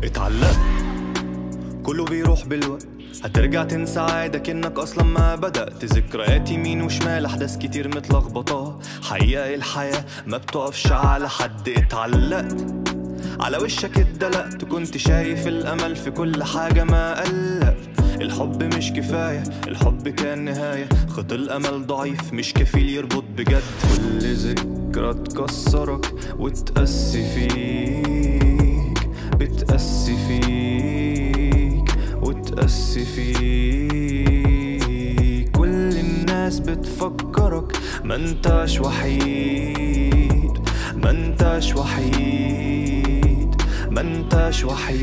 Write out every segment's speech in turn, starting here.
اتعلقت كله بيروح بالوقت هترجع تنسى عادة كأنك أصلا ما بدأت ذكريات يمين وشمال أحداث كتير متلخبطة حقيقة الحياة ما بتقفش على حد اتعلقت على وشك اتدلقت كنت شايف الأمل في كل حاجة ما قلق الحب مش كفاية الحب كان نهاية خط الأمل ضعيف مش كفيل يربط بجد كل ذكرى تكسرك وتقسي فيك بتقسي فيك وتقسي فيك كل الناس بتفكرك ما انتاش وحيد ما انتاش وحيد ما انتاش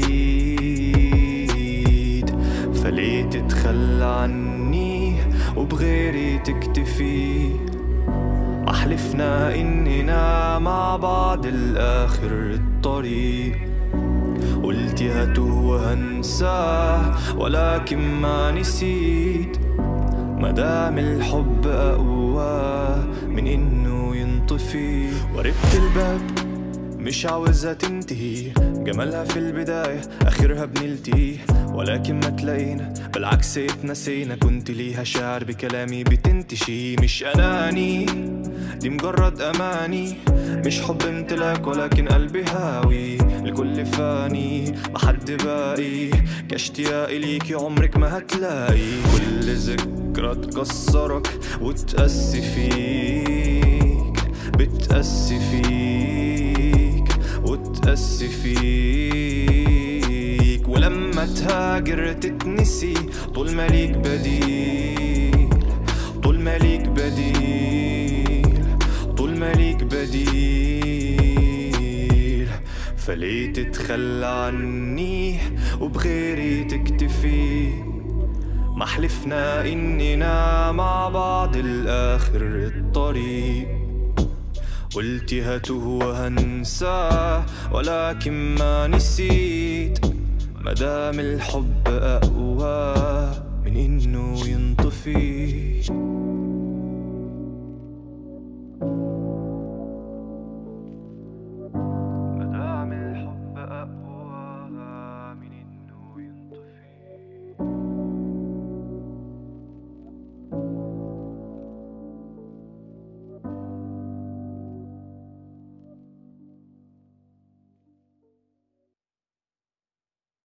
وحيد فليه تتخلى عني وبغيري تكتفي أحلفنا إننا مع بعض الآخر الطريق قلت هتوه وهنساه ولكن ما نسيت مدام الحب أقوى من إنه ينطفي وربت الباب مش عاوزها تنتهي جمالها في البداية آخرها بنلتيه ولكن ما تلاقينا بالعكس اتنسينا كنت ليها شعر بكلامي بتنتشي مش أناني دي مجرد أماني مش حب امتلاك ولكن قلبي هاوي الكل فاني محد باقي كاشتياقي ليكي عمرك ما هتلاقي كل ذكرى تكسرك وتقسي فيك بتقسي فيك وتقسي فيك ولما تهاجر تتنسي طول ما ليك بديل طول ما ليك بديل طول ما ليك بديل فليه تتخلى عني وبغيري تكتفي ما حلفنا اننا مع بعض الاخر الطريق قلت هتوه وهنساه ولكن ما نسيت مدام الحب اقوى من انه ينطفي